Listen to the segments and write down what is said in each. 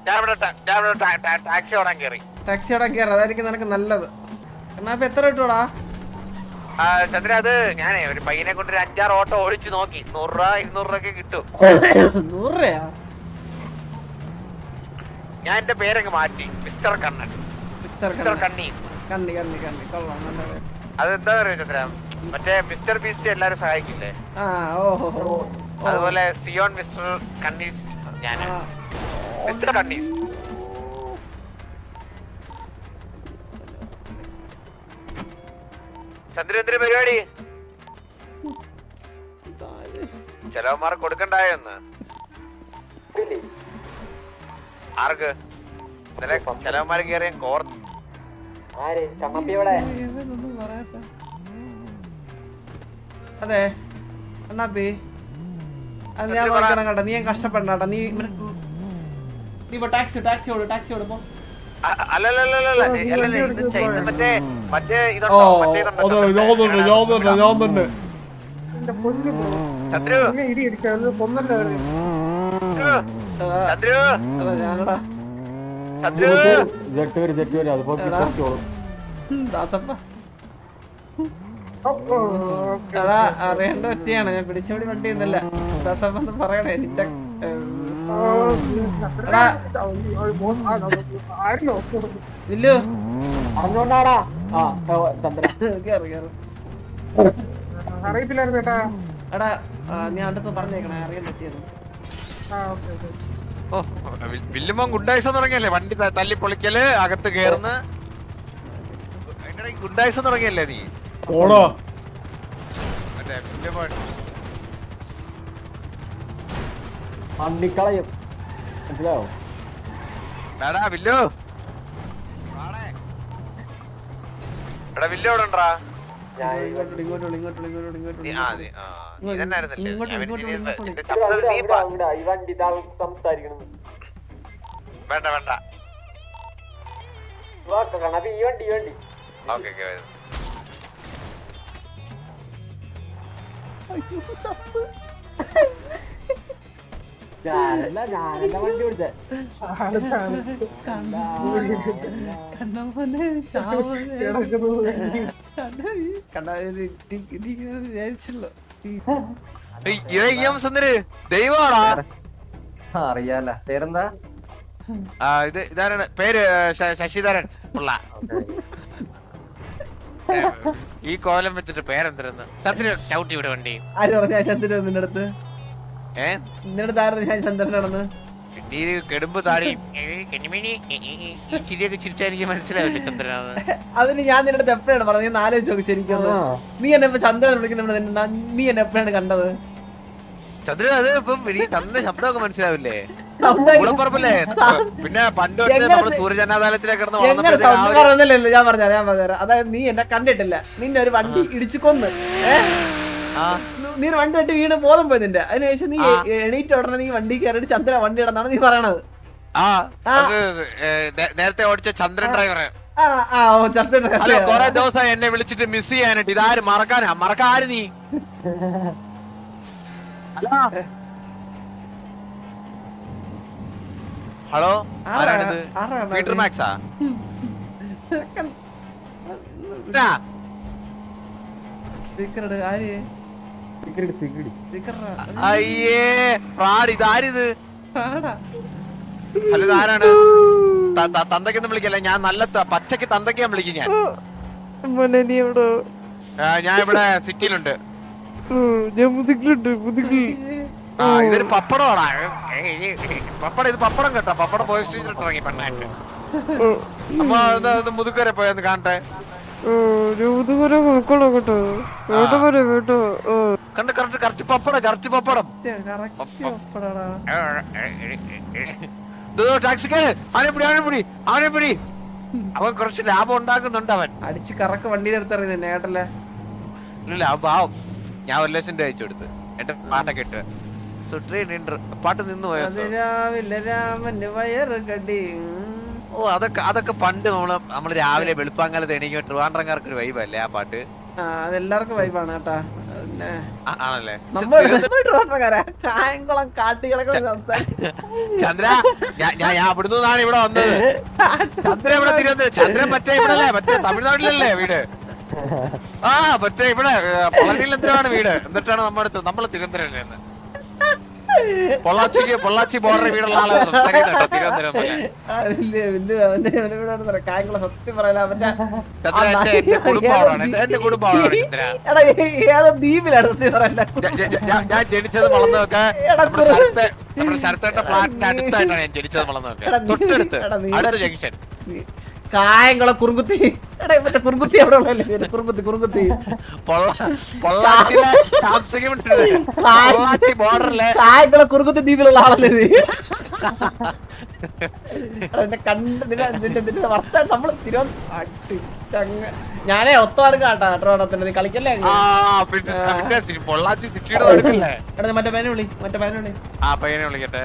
ഞാൻ ഇവിടെ ടാ- ഞാൻ ഇവിടെ ടാ- ടാ- ടാക്സി ഓടാൻ കയറി ടാക്സി ഓടാൻ കയറി അതായിരിക്കും നിനക്ക് നല്ലത് എന്നാ ഇപ്പൊ എത്ര കിട്ടൂടാ ആ, ചന്ദ്ര അത് ഞാനേ ഒരു പയ്യനെ കൊണ്ട് ഒരു അഞ്ചാറ് ഓട്ടോ ഓടിച്ചു നോക്കി നൂറ് രൂപ ഇരുന്നൂറ് രൂപ ഒക്കെ കിട്ടും നൂറ് രൂപയാ ഞാൻ എന്റെ പേരങ്ങ് മാറ്റി മിസ്റ്റർ കണ്ണൻ മിസ്റ്റർ മിസ്റ്റർ കണ്ണി കണ്ണി കണ്ണി കണ്ണി കൊള്ളാം നല്ല പേര്. അത് എന്താ പറയുക ചന്ദ്ര മറ്റേ മിസ്റ്റർ ബീസ്റ്റ് എല്ലാരും സഹായിക്കില്ലേ ആ ഓഹോ ഓ. അതുപോലെ സിയോൺ മിസ്റ്റർ കണ്ണീസ് ഞാൻ ആ, മിസ്റ്റർ കണ്ണീസ് ചന്ദ്ര എന്തൊരു പരിപാടി ഇതാര്? ചെലവന്മാർ കൊടുക്കണ്ടായെന്ന് ആർക്ക് ഇന്നലെ ചെലവന്മാർ കയറിയ കോർത്ത് ഇവനൊന്നും പറയാത്ത. അതെ അണ്ണാപ്പി അത് ഞാൻ നോക്കണം കേട്ടോ നീ ഞാൻ കഷ്ടപ്പെടണ്ട കേട്ടോ നീ ഇവനെ- നീ ഇപ്പൊ ടാക്സി ടാക്സി ഓട് ടാക്സി ഓടുമ്പോ അല്ലല്ലല്ലല്ല അല്ലല്ല ഇത് ചെ- ഇത് മറ്റേ മറ്റേ ഓ ഇതുണ്ടോ മറ്റേ ഇതുണ്ടോ അതെ ഞാൻ തന്നെ ഞാൻ തന്നെ ഞാൻ തന്നെ ചന്ദ്രു എടാ, ചന്ദ്രു എടാ, ഞാനെടാ ചന്ദ്രു ജെട്ട് വരും ജെട്ട് വരും അതിപ്പോ എടാ. കുറച്ചോളും ഉം, ദാസപ്പ എടാ അറിയേണ്ട വ്യക്തിയാണ് ഞാൻ പിടിച്ചോടി വണ്ടി ഒന്നല്ല ദാസപ്പ എന്ന് പറയണേ നിന്റെ എടാ വില്ലു അറിഞ്ഞോണ്ടാടാ ആ ഏ, ചന്ദ്രൻ കേറ് കേറ് അറിയത്തില്ലായിരുന്നു കേട്ടാ എടാ ആ, നീ അവൻ്റെ അടുത്ത് പറഞ്ഞേക്കണേ അറിയാൻ പറ്റിയത് ആ ഓക്കെ ഓക്കെ ഓ വില്ലുമോൻ ഗുണ്ടായിസം തുടങ്ങിയല്ലേ വണ്ടി ത- തല്ലി പൊളിക്കല് അകത്ത് കേറുന്ന ഗുണ്ടായിസം തുടങ്ങിയല്ലേ നീ ഓടോ മറ്റേ വില്ലുമോൻ അണ്ടിക്കളയും മനസ്സിലായോ എടാ വില്ലു എടാ വില്ലു എവിടെ ഉണ്ടാ ഇങ്ങോട്ട് ഇങ്ങോട്ട് ഇങ്ങോട്ട് ഇങ്ങോട്ട് ഇങ്ങോട്ട് നീ- ആ, നീ- ആ, നീ തന്നെയായിരുന്നല്ലേ? ഇങ്ങോട്ട് ഞാൻ ഇങ്ങോട്ട് വിചാരിച്ചു ഇങ്ങോട്ട് നിന്റെ ശബ്ദം നീ പ- ഈ വണ്ടി താൾ സംസാരിക്കണം വേണ്ട വേണ്ട കണക്ക് ഈ വണ്ടി ഈ വണ്ടി ഓക്കെ ഓക്കെ അയ്യോ, ചത്ത്. ഞാനല്ല ഞാനല്ല വണ്ടി ഓടിച്ചേ കണ്ണമ്മനെ ചാവനെ കണ്ണ കണ്ണ ഇടി ഇടി ഇങ്ങനെ വിചാരിച്ചുള്ളൂ സുന്ദര് ദൈവമാണോ അറിയാല പേരെന്താ ആ ഇത് ഇതാരാണ് പേര് ശ- ശശിധരൻ പിള്ള ഏ, ഈ കോലം വെച്ചിട്ട് പേരെന്തരെന്ന് ചന്ദ്ര ചവിട്ടി ഇവിടെ വണ്ടി ആര് പറഞ്ഞ ചന്ദ്രൻ നിന്റെ അടുത്ത് ഏ നിന്റെ അടുത്ത് ആരും ഞാൻ ചന്ദ്രൻ നടന്ന് നീ കെടുമ്പ് താടിയും ഏ, കെണിമിണി ഏ, ഏ, ഏ, ഈ ചിരിയൊക്കെ ചിരിച്ചാൽ എനിക്ക് മനസ്സിലാവില്ല ചന്ദ്രനാണ് അതിന് ഞാൻ നിന്റെ അടുത്ത് എപ്പോഴാണ് പറഞ്ഞത് ഞാൻ ആലോചിച്ച് നോക്ക് ശരിക്കും ഒന്ന്. നീ എന്നെ ഇപ്പൊ ചന്ദ്രൻ വിളിക്കുന്ന നീ എന്നെ എപ്പോഴാണ് കണ്ടത് ചന്ദ്രൻ അത് ഇപ്പം എനിക്ക് ചന്ദ്രന്റെ ശബ്ദമൊക്കെ മനസ്സിലാവില്ലേ സൗണ്ട് കുളപ്പറപ്പല്ലേ പിന്നെ പണ്ട് തൊട്ട് എങ്ങനെ നമ്മള് ഇത്- സൂര്യജനാതാലത്തിലേക്ക് കിടന്ന് എങ്ങനെ വളർന്നപ്പോഴത്തേക്ക് ആ സൗണ്ട് ഒരു- പറഞ്ഞല്ലോ ഞാൻ പറഞ്ഞ ഞാൻ പറഞ്ഞുതരാം അതായത് നീ എന്നെ കണ്ടിട്ടില്ല നിന്നെ ഒരു വണ്ടി ഇടിച്ചു കൊന്ന് ഏ? ആ, നീ ഒരു വണ്ടി തട്ടി വീണ് ബോധം പോയി നിന്റെ അതിനുശേഷം നീ ആ. എ- എണീറ്റ് ഉടനെ നീ വണ്ടി കയറിയിട്ട് ചന്ദ്ര വണ്ടി ഇടന്നാണ് നീ പറയണത് ആ ആ. അത് ഏ, നേ- നേരത്തെ ഓടിച്ച ചന്ദ്രൻ ഡ്രൈവർ ആ ആ ഓ ചന്ദ്രൻ ഹലോ കൊറേ ദിവസം എന്നെ വിളിച്ചിട്ട് മിസ് ചെയ്യാനായിട്ട് ഇതാര് മറക്കാനാ മറക്കാര് നീ ഹലോ ഹലോ ആരാണിത് ആരാണ് പീറ്റർ അത്? മാക്സാ ഇതാ, സ്പീക്കറുടെ ആര് സിഗരറ്റ് സിഗരറ്റ് സ്പീക്കറാ അയ്യേ ഫ്രാഡ് ഇതാരിത് ആടാ ഹലോ ഇതാരാണ് ത- ത- തന്തയ്ക്കൊന്നും വിളിക്കല്ല ഞാൻ നല്ല ത- പച്ചക്ക് തന്തയ്ക്കാൻ വിളിക്കും ഞാൻ മോനെ നീ എവിടെ ആ, ഞാൻ ഇവിടെ സിറ്റിയിലുണ്ട് ഓ, ഞാൻ മുതുകിലുണ്ട് മുതുകിൽ ആ ഇതൊരു പപ്പടമാടാ ഏയ്, ഏയ്, പപ്പടം ഇത് പപ്പടം കേട്ടോ പപ്പടം പോയ സ്ട്രീറ്റിൽ ഇറങ്ങി പെണ്ണായിട്ട് അമ്മ ഇത് ഇത് മുതുക്കരെ പോയെന്ന് കാണട്ടെ ഓ ഞാൻ മുതുകുരെ നോക്കണം കേട്ടോ വേണ്ട പോലെ വേട്ടോ ഓ കണ്ട് കറക്റ്റ് കറച്ച് പപ്പടം കറച്ച് പപ്പടം കറക്റ്റ് ഒപ്പടാടാ ടാക്സിക്കാര് അവനെ പിടി അവനെ പിടി അവനെ പിടി അവൻ കുറച്ച് ലാഭം ഉണ്ടാക്കുന്നുണ്ട് അവൻ അടിച്ച് കറക്ക് വണ്ടി നിർത്തറി നിന്നെ കേട്ടല്ലേ ഇല്ല അവൻ പാവം ഞാൻ ഒരു ലക്ഷം രൂപ അയച്ചു കൊടുത്ത് എന്റെ പാട്ടൊക്കെ ഇട്ട് സുട്രീൻ പാട്ട് നിന്ന് പോയോ രാവിലെ രാമന്റെ വയറ് കടി ഓ അതൊക്കെ അതൊക്കെ പണ്ട് നമ്മള് നമ്മള് രാവിലെ വെളുപ്പാങ്കാലത്ത് എണീക്കും ട്രിവാൻഡ്രംകാർക്ക് ഒരു വൈബല്ലേ ആ പാട്ട് ആ അതെല്ലാവർക്കും വൈബാണ് കേട്ടാ പിന്നെ ആ, ആണല്ലേ നമ്മൾ ട്രിവാൻഡ്രക്കാരാ കായംകുളം കാട്ടികളൊക്കെ സംസാരിക്കും ചന്ദ്ര ഞാൻ ഞാൻ ഞാൻ അവിടുന്ന് നിന്നാണ് ഇവിടെ വന്നത് ചന്ദ്ര ഇവിടെ തിരുവനന്തപുരം ചന്ദ്രൻ മറ്റേ ഇവിടെ അല്ലേ മറ്റേ തമിഴ്നാട്ടിലല്ലേ വീട് ആ മറ്റേ ഇവിടെ പൊള്ളാച്ചിയിലെന്തിനാണ് വീട് എന്നിട്ടാണ് നമ്മുടെ അടുത്ത് നമ്മള് തിരുവനന്തപുരം പൊള്ളാച്ചിക്ക് പൊള്ളാച്ചി ബോർഡർ വീടുള്ള ആള് സംസാരിക്കുന്നുണ്ടോ തിരുവനന്തപുരം പോലെ ആ, വലിയ വലിയ അവന്റെ അവന്റെ വീടാണ് പറയാ. കായംകുളം സത്യം പറയല അവന്റെ ചന്ദ്ര എന്റെ എന്റെ കുടുംബം അവിടെയാണ് എന്റെ- എന്റെ കുടുംബം അവിടെയാണ് ചന്ദ്ര എടാ ഏ- ഏതോ ദ്വീപിലാണ് സത്യം പറയല ഞാൻ- ഞാൻ- ഞാൻ- ഞാൻ ജനിച്ചത് വളർന്നതൊക്കെ എടാ, നമ്മുടെ ശരത്തെ നമ്മുടെ ശരത്തേട്ട ഫ്ലാറ്റിന്റെ അടുത്തായിട്ടാണ് ഞാൻ ജനിച്ചത് വളർന്നതൊക്കെ എടാ, നീ- തൊട്ടടുത്ത് എടാ, നീ- അടുത്ത ജംഗ്ഷൻ കായംകുളം കുറുങ്കുത്തി എടാ മറ്റേ കുറുങ്കുത്തി എവിടെ ഉള്ളല്ലേ കുറുങ്കുത്തി കുറുങ്കുത്തി പൊള്ള- പൊള്ളാച്ചിയിലെ താമസിക്കുന്നുണ്ട് പൊള്ളാച്ചി ബോർഡറിലെ കായംകുളം കുറുങ്കുത്തി ദ്വീപിലുള്ള ആളല്ലേ നീ എടാ, എന്നെ കണ്ട് നിന്നെ നിന്റെ നിന്റെ വർത്താനം നമ്മള് തിരുവനന്തപുരം ഞാനേ ഒത്തവാട് കാട്ടാ ട്രോണത്തിന്റെ നീ കളിക്കല്ലേ അങ്ങ്? ആ പിന്നെ പിന്നെ സി- പൊള്ളാച്ചി സിറ്റിയുടെ നടക്കല്ലേ എടാ നീ മറ്റേ പേന വിളി മറ്റേ പേന വിളി ആ പയ്യനെ വിളിക്കട്ടെ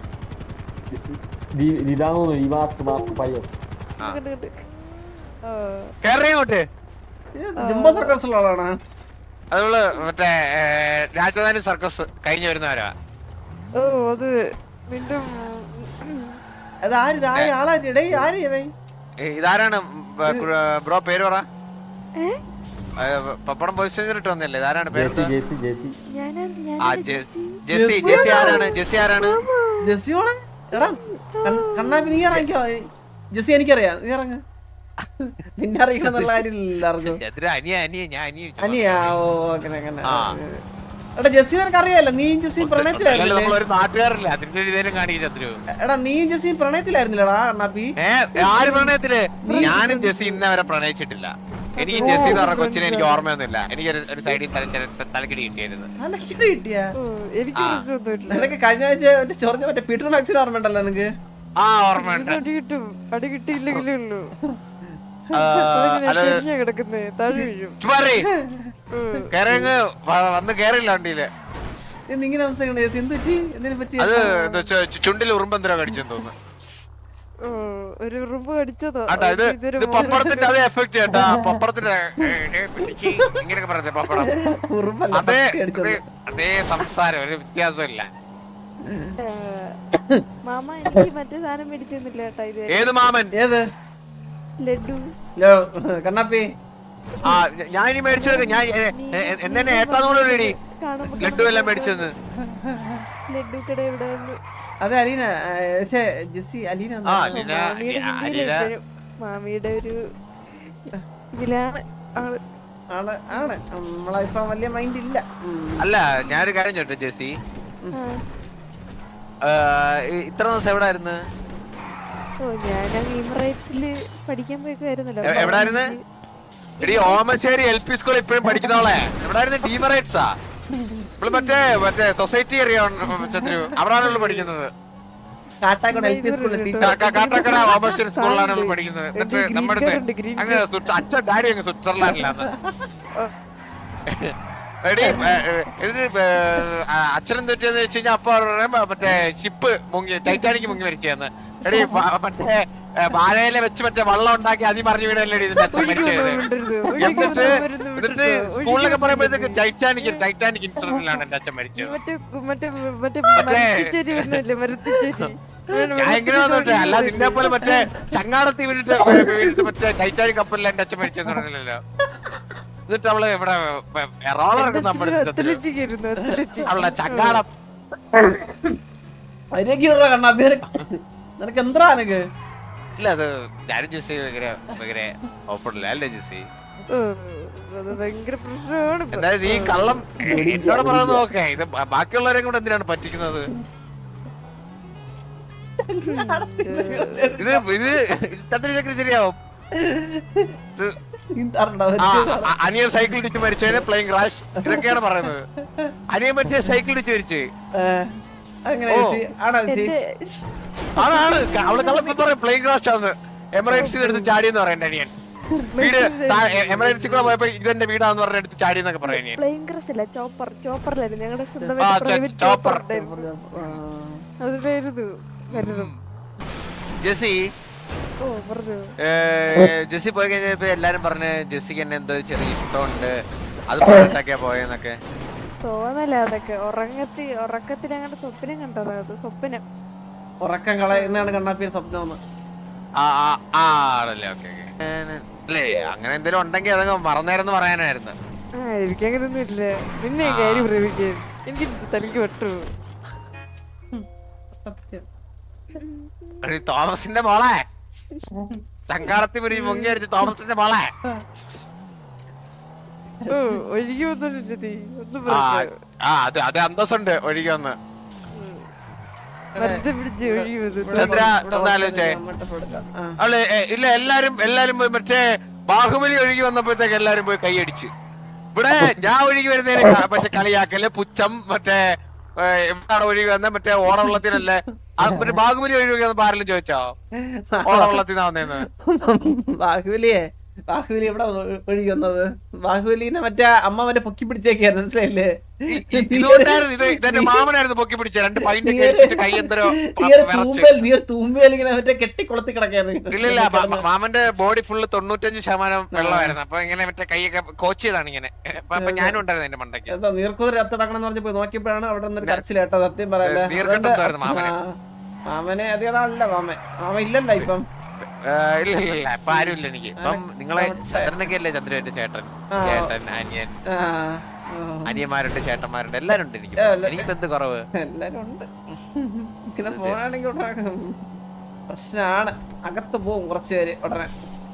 ഇതാണോ ഈ മാസ്ക് മാസ്ക് പയ്യോ ആ. കണ്ട് കണ്ട്. ആ, കേറി ഇങ്ങോട്ട് ജിംബോ സർക്കസിലുള്ള ആളാണ് അതുകള് മറ്റേ ഏ, രാജധാനി സർക്കസ് കഴിഞ്ഞു വരുന്നവരാ ഓ അത് നിന്റെ ഉം, അത് ആര് ഇത് ആര് ആളാര് ഇടേ ആര് ഇവൻ ഏ, ഇതാരാണ് ബ്രോ പേര് പറ ഏ, പപ്പടം പോയിസ് ചെയ്തിട്ട് വന്നില്ലേ ഇതാരാണ് പേര് ജേസി ജേസി ജേസി ഞാനാണ് ആ ഞാൻ ജെ- ജെസ്സി ജെസ്സി ആരാണ് ജെസ്സി ആരാണ് ജെസ്സിയോളെ എടാ കൺ- കണ്ണാപ്പി നീ ഇറങ്ങിക്കോ ജെസ്സി എനിക്കറിയാം നീ ഇറങ്ങ നിന്നെ അറിയിക്കണം എന്നുള്ള കാര്യമില്ല ആർക്കും ചന്ദ്ര അനിയ അനിയ ഞാൻ അനിയ അനിയാ ഓ അങ്ങനെ അങ്ങനെ ആ. എടാ ജെസ്സി നിനക്ക് അറിയാലോ നീ ജെസ്സി അല്ലല്ലോ, പ്രണയത്തിലായിരുന്നില്ലേ നമ്മളൊരു നാട്ടുകാരല്ലേ അതിന്റെ ഒരു ഇതേലും കാണിക്കും ചന്ദ്രു എടാ നീ ജെസ്സി പ്രണയത്തിലായിരുന്നില്ലടാ കണ്ണാപ്പി ഏ ആര് പ്രണയത്തില് ഞാനും ജെസ്സി ഇന്നേ വരെ പ്രണയിച്ചിട്ടില്ല എനിക്ക് ജെസ്സി എന്ന് പറഞ്ഞ കൊച്ചിനെ എനിക്ക് ഓർമ്മയൊന്നുമില്ല എനിക്ക് ഒരു- ഒരു സൈഡിൽ തല തലക്കിടി കിട്ടിയായിരുന്നു അനക്കിട കിട്ടിയാ ഓ എനിക്ക് ആ. പ്രശ്നമൊന്നുമില്ല നിനക്ക് കഴിഞ്ഞ ആഴ്ച മറ്റേ ചൊറഞ്ഞ മറ്റേ പീറ്റർ മാക്സിന് ഓർമ്മ ഉണ്ടല്ലോ നിനക്ക് ആ ഓർമ്മയുണ്ട് ഇതിന് അടി കിട്ടും അടി കിട്ടിയില്ലെങ്കിലേ ഉള്ളൂ ആ, അതിങ്ങനെ അത് ചെരിഞ്ഞാ കിടക്കുന്നേ താഴെ വീഴും ചുമാറി ഉം. കേറങ്ങ് വന്ന് കേറില്ല വണ്ടിയില് നീ ഇങ്ങനെ സംസാരിക്കണ ജെസ്സി എന്ത് പറ്റി എന്തിനെ പറ്റി അത് എന്താ വെച്ചാ ചുണ്ടിൽ ഉറുമ്പെന്തരോ കടിച്ചെന്ന് തോന്നുന്നു ഓ ഒരു ഉറുമ്പ് കടിച്ചതോ ആട്ടാ ഇത് ഇതൊരു ഇത് പപ്പടത്തിന്റെ അതേ എഫക്ട് ചേട്ടാ പപ്പടത്തിന്റെ ഏ, ഏ, പിടിക്ക് ഇങ്ങനെയൊക്കെ പറഞ്ഞേ പപ്പടം ഉറുമ്പല്ല അതേ പട്ടി അടിച്ചത് അതേ- അതേ സംസാരം ഒരു വ്യത്യാസമില്ല ആ, മാമ എനിക്ക് മറ്റേ സാധനം മേടിച്ചെന്നില്ല കേട്ടാ ഇത് ഏത് മാമൻ ഏത് ലഡു ലോ, കണ്ണാപ്പി ആ ഞ- ഞാൻ ഇനി മേടിച്ചത് ഞാൻ എ- എ- എന്നെ ഏട്ടാന്നോട് റെഡി കാണുമ്പോ ലഡു എല്ലാം മേടിച്ചത് ലഡു കട ഇവിടെ വന്ന് അതെ അലീന ഏ, ഛേ, ജെസ്സി അലീന ആ എന്നാ? അലീന മാമിയുടെ ഹിന്ദിയില് അലീന എപ്പഴും മാമിയുടെ ഒരു ഇതിലാണ് ആള് ആണ് ആണ് നമ്മളെ ഇപ്പൊ വലിയ മൈൻഡ് ഇല്ല ഉം. അല്ല ഞാനൊരു കാര്യം ചോട്ടെ ജെസ്സി ആ. ആ, ഇ- ഇത്ര ദിവസം എവിടെ ആയിരുന്നു ഓ ഞാൻ ഇമറേറ്റ്സില് പഠിക്കാൻ പോയിക്കുവായിരുന്നല്ലോ എ- എവിടായിരുന്നു? എടി ഓമശ്ശേരി എൽ പി സ്കൂളിൽ ഇപ്പോഴും പഠിക്കുന്നവളെ എവിടായിരുന്നു ഡീമറേറ്റ്സാ ഇവള് മറ്റേ മറ്റേ സൊസൈറ്റി അറിയാം ചന്ദ്രു അവിടാണ് പഠിക്കുന്നത് കാട്ടാക്കോട് എൽ പി സ്കൂളിൽ കാ- കാ- കാട്ടാക്കട ഓമശ്ശേരി സ്കൂളിലാണ് ഇവള് പഠിക്കുന്നത് എന്നിട്ട് green നമ്മുടെ card ഉണ്ട്, green അങ്ങ് സ്വിറ്റ്- അച്ഛൻ ഡാഡി അങ്ങ് സ്വിറ്റ്സർലാൻഡിലാണ് എടി ഏ, ഏ, ഇതിന് ഏ, ആ, അച്ഛനെന്ത് പറ്റിയെന്ന് വെച്ച് കഴിഞ്ഞാൽ അപ്പൊ പറയാം, മറ്റേ ഷിപ്പ് മുങ്ങി ടൈറ്റാനിക് മുങ്ങി മരിച്ചെന്ന് എടി വ- മറ്റേ ഏ, വാഴയില വെച്ച് മറ്റേ വള്ളം ഉണ്ടാക്കി അതി മറിഞ്ഞു വീണല്ലേ ഇതിന്റെ അച്ഛൻ മരിച്ചത് എന്നിട്ട് എന്നിട്ട് സ്കൂളിലൊക്കെ പറയുമ്പോഴത്തേക്ക് ടൈറ്റാനിക് ടൈറ്റാനിക് ഇൻസിഡന്റിലാണ് എന്റെ അച്ഛൻ മരിച്ചത് മറ്റേ മറ്റേ മറ്റേ മറ്റേ- മരത്തിച്ചേരി വരുന്നില്ലേ മരത്തിച്ചേരി ഞാൻ എങ്ങനെ വന്നോട്ടെ അല്ല നിന്നെ പോലെ മറ്റേ ചങ്ങാടത്തി വീണിട്ട് വീണിട്ട് മറ്റേ ടൈറ്റാനിക് കപ്പലിൽ എന്റെ അച്ഛൻ മരിച്ചെന്ന് പറഞ്ഞില്ലല്ലോ എന്നിട്ട് അവള് ഇവിടെ എറോളർക്ക് നമ്മുടെ അടുത്ത് അത്ലറ്റിക് ആയിരുന്നു അത്ലറ്റിക് അവളുടെ ചങ്ങാടം അതിനൊക്കെയുള്ള കണ്ണാപ്പി നിനക്ക് എന്താ നിനക്ക് ഇല്ല അത് ഞാനും ജെസ്സി ഭയങ്കര ഭയങ്കര ഓപ്പണില്ല അല്ലേ ജെസ്സി ഓ, അത് ഭയങ്കര പ്രശ്നമാണ് ഇപ്പൊ. എന്തായാലും ഈ കള്ളം എന്നോട് പറയുന്നത് നോക്കേ ഇത് ബ- ബാക്കിയുള്ളവരെ കൂടെ എന്തിനാണ് പറ്റിക്കുന്നത് ഇത് ഇത് തട്ടിച്ചൊക്കെ ശരിയാവും ഇത് നീന്താറുണ്ടോ ആ, അ- അനിയൻ സൈക്കിൾ ഇടിച്ച് മരിച്ചതിന് പ്ലെയിൻ ക്രാഷ് ഇതൊക്കെയാണ് പറയുന്നത് അനിയൻ പറ്റിയ സൈക്കിൾ ഇടിച്ച് മരിച്ച് അങ്ങനെ ഓ. ജെസ്സി ആണോ ജെസ്സി എന്റെ അതാണ് ക- അവള് കള്ളത്തിൽ പറയും പ്ലെയിൻ ക്രാഷ് ആണ് എമിറേറ്റ്സിൽ എടുത്ത് ചാടിയെന്ന് പറയണ്ട അനിയൻ വീട് താ- എ- എമിറേറ്റ്സിൽ കൂടെ പോയപ്പോ ഇതെന്റെ വീടാന്ന് പറഞ്ഞ എടുത്ത് ചാടിയെന്നൊക്കെ പറയാം അനിയൻ പ്ലെയിൻ ക്രഷ് അല്ല ചോപ്പർ ചോപ്പറിലായിരുന്നു ഞങ്ങളുടെ ആ, സ്വന്തമായിട്ട് ചോ- പ്രൈവറ്റ് ചോപ്പർ. ചോപ്പർ ഉണ്ടായിരുന്നു അതിലായിരുന്നു വരുന്നത് ജെസ്സി ഓ പറഞ്ഞു ഏ, ജെസ്സി പോയി കഴിഞ്ഞപ്പോ എല്ലാരും പറഞ്ഞ് ജെസ്സിക്ക് എന്നെ എന്തോ ചെറിയ ഇഷ്ടമുണ്ട് അത് പറഞ്ഞിട്ടൊക്കെയാ പോയെന്നൊക്കെ തോന്നല അതൊക്കെ ഉറങ്ങത്തി ഉറക്കത്തിൽ അങ്ങനെ സ്വപ്നം കണ്ടതാ അത് സ്വപ്നം ഉറക്കം കളയുന്നതാണ് കണ്ണാപ്പിയുടെ സ്വപ്നം എന്ന് ആ ആ ആ ആണല്ലേ ഓക്കെ അല്ലേ അങ്ങനെ എന്തെങ്കിലും ഉണ്ടെങ്കിൽ അതങ്ങ് മറന്നേരെന്ന് പറയാനായിരുന്നു ആ എനിക്ക് അങ്ങനെയൊന്നും ഇല്ല നിന്നെ ആ. കാര്യം പ്രേമിക്കാൻ എനിക്ക് തലക്ക് വെട്ടു സത്യം എടി, തോമസിന്റെ മോളെ ചങ്കാളത്തി ഒരു മുങ്ങി അടിച്ച് തോമസിന്റെ മോളെ ഓ ഒഴുകി വന്നിട്ടുണ്ട് നീ ഒന്നും ആ പറഞ്ഞു ആ അത് അത് അന്തസ്സുണ്ട് ഒഴുകി വന്ന് വെറുതെ പിടിച്ച് ഒഴുകി വന്നു ചന്ദ്ര, ഇവിടെ ഒന്ന് ആലോചിച്ചേ. അങ്ങോട്ട് കൊടുക്കാം. ആ. അവള് ഏ, ഇല്ല എല്ലാരും എല്ലാരും പോയി മറ്റേ ബാഹുബലി ഒഴുകി വന്നപ്പോഴത്തേക്ക് എല്ലാരും പോയി കൈയടിച്ച് ഇവിടെ ഞാൻ ഒഴുകി വരുന്നതിന് ക- മറ്റേ കളിയാക്കല് പുച്ഛം മറ്റേ ഏ, എവിടാണ് ഒഴുകി വന്ന മറ്റേ ഓണവെള്ളത്തിനല്ലേ ആ, മറ്റേ ബാഹുബലി ഒഴുകി വന്നപ്പോ ആരെങ്കിലും ചോദിച്ചോ ഓണവെള്ളത്തിൽ വന്നേന്ന് ബാഹുബലിയെ ബാഹുബലി എവിടെ ഒ- ഒഴുകി വന്നത് ബാഹുബലിനെ മറ്റേ അമ്മ മറ്റേ പൊക്കി പിടിച്ചേക്കായിരുന്നു മനസ്സിലായില്ലേ ഇ- ഇ- ഇതുകൊണ്ടായിരുന്നു ഇത് ഇതെന്റെ മാമനായിരുന്നു പൊക്കി പിടിച്ച രണ്ട് പൈന്റ് നീ കഴിച്ചിട്ട് കൈ എന്തോ നീ ഒരു തൂമ്പൽ നീ ഒരു തൂമ്പൽ ഇങ്ങനെ മറ്റേ കെട്ടിക്കൊളത്തി കിടക്കായിരുന്നു ഇല്ലില്ല മ- മ- മാമന്റെ ബോഡി ഫുള്ള് തൊണ്ണൂറ്റഞ്ച് ശതമാനം വെള്ളമായിരുന്നു അപ്പൊ ഇങ്ങനെ മറ്റേ കൈയൊക്കെ കോച്ച് ചെയ്താണ് ഇങ്ങനെ അപ്പൊ അപ്പൊ ഞാനും ഉണ്ടായിരുന്നു എന്റെ മണ്ടയ്ക്ക് എന്താ നീർക്കുതിര അത്തടക്കണം എന്ന് പറഞ്ഞപ്പോ നോക്കിയപ്പോഴാണ് അവിടെ നിന്ന് കരച്ചിൽ കേട്ടോ സത്യം പറയല്ലേ നീർക്കെട്ട് എന്തായിരുന്നു മാമന്? ആ. മാമനെ അധികം നാളല്ല മാമൻ മാമ ഇല്ലല്ല ഇപ്പം ഏ, ഇല്ല ഇല്ല ഇല്ല ഇപ്പൊ ആരും ഇല്ല എനിക്ക് ഇപ്പം നിങ്ങളെ ചന്ദ്രനൊക്കെ അല്ലേ ചന്ദ്രന്റെ ചേട്ടൻ ആ. ചേട്ടൻ അനിയൻ ആ. ആ. അനിയന്മാരുണ്ട് ചേട്ടന്മാരുണ്ട് എല്ലാരും ഉണ്ട് എനിക്ക് ഏ, അല്ല. എനിക്ക് എന്ത് കുറവ് എല്ലാരും ഉണ്ട് ഇങ്ങനെ പോകാണെങ്കിൽ പ്രശ്നമാണ് അകത്ത് പോവും കുറച്ച് പേര് ഉടനെ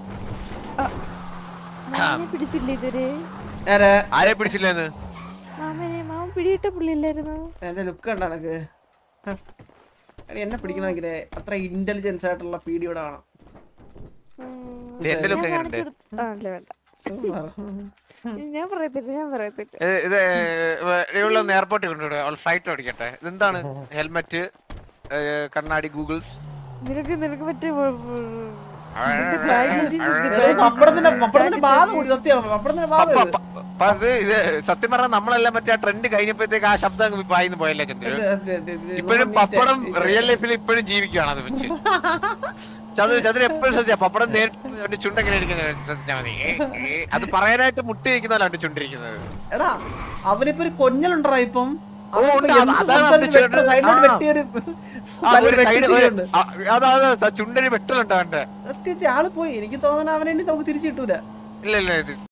മാമനെ പിടിച്ചില്ലേ ഇതുവരെ ആരാ ആരെ പിടിച്ചില്ലെന്ന് മാമനെ മാമൻ പിടിയിട്ട പുള്ളിയില്ലായിരുന്നു എന്റെ ലുക്ക് കണ്ട എനക്ക് ഹ. എടി, എന്നെ പിടിക്കണമെങ്കിലേ അത്ര ഇന്റലിജൻസ് ആയിട്ടുള്ള പീഡിയോടെ വേണം ഉം. എന്റെ ലുക്ക് ഞാൻ എങ്ങനെയുണ്ട് കാണിച്ചു കൊടു- ആ, ഇല്ല വേണ്ട സൂപ്പർ. ഞാൻ പറയത്തില്ല ഞാൻ പറയത്തില്ല ഏ, ഇത് ഇവിടെ ഒന്ന് എയർപോർട്ടിൽ കൊണ്ടുവിടുക അവൾ ഫ്ലൈറ്റ് ഓടിക്കട്ടെ ഇതെന്താണ് ഹെൽമെറ്റ് കണ്ണാടി ഗൂഗിൾസ് നിനക്ക് നിനക്ക് മറ്റേ വ- വ- എടി, പപ്പടത്തിന്റെ പപ്പടത്തിന്റെ ബാധ കൂടി സത്യമാണ് പപ്പടത്തിന്റെ ബാധ പപ്പ- ഇത്. പ- പ- അത് ഇത് സത്യം പറഞ്ഞാൽ നമ്മളെല്ലാം മറ്റേ ആ ട്രെൻഡ് കഴിഞ്ഞപ്പോഴത്തേക്ക് ആ ശബ്ദം അങ്ങ് പായിന്ന് പോയല്ലേ ചന്ദ്രു ഇത് ഇത് ഇത് ഇത് ഇപ്പോഴും നമ്മൾ പപ്പടം meet ആയി. റിയൽ ലൈഫിൽ ഇപ്പോഴും ജീവിക്കുകയാണ് അത് വെച്ച് ചന്ദ്ര ചന്ദ്ര എപ്പോഴും ശ്രദ്ധിച്ചാ പപ്പടം നേരിട്ട് അവന്റെ ചുണ്ടെങ്ങനെ ഇരിക്കുന്നത് ശ്രദ്ധിച്ചാൽ മതി ഏ, ഏ, അത് പറയാനായിട്ട് മുട്ടി ഇരിക്കുന്നതല്ല അവന്റെ ചുണ്ടിരിക്കുന്നത് എടാ അവനിപ്പോ ഒരു കൊഞ്ഞലുണ്ടോ ഇപ്പം ഓ, ഉണ്ട്. അത് അതാണ് അവന്റെ ചുണ്ട്. സൈഡിലോട്ട് ആ. വെട്ടിയൊരു ആ, ഒരു side- ഒരു- വെട്ടിയിട്ടുണ്ട് ആ, അതാ ചുണ്ടൊരു വെട്ടലുണ്ട് അവന്റെ സത്യത്തിൽ ആള് പോയി എനിക്ക് തോന്നുന്നു അവനെ ഇനി നമുക്ക് തിരിച്ചു കിട്ടൂല ഇല്ല ഇല്ല ഇത്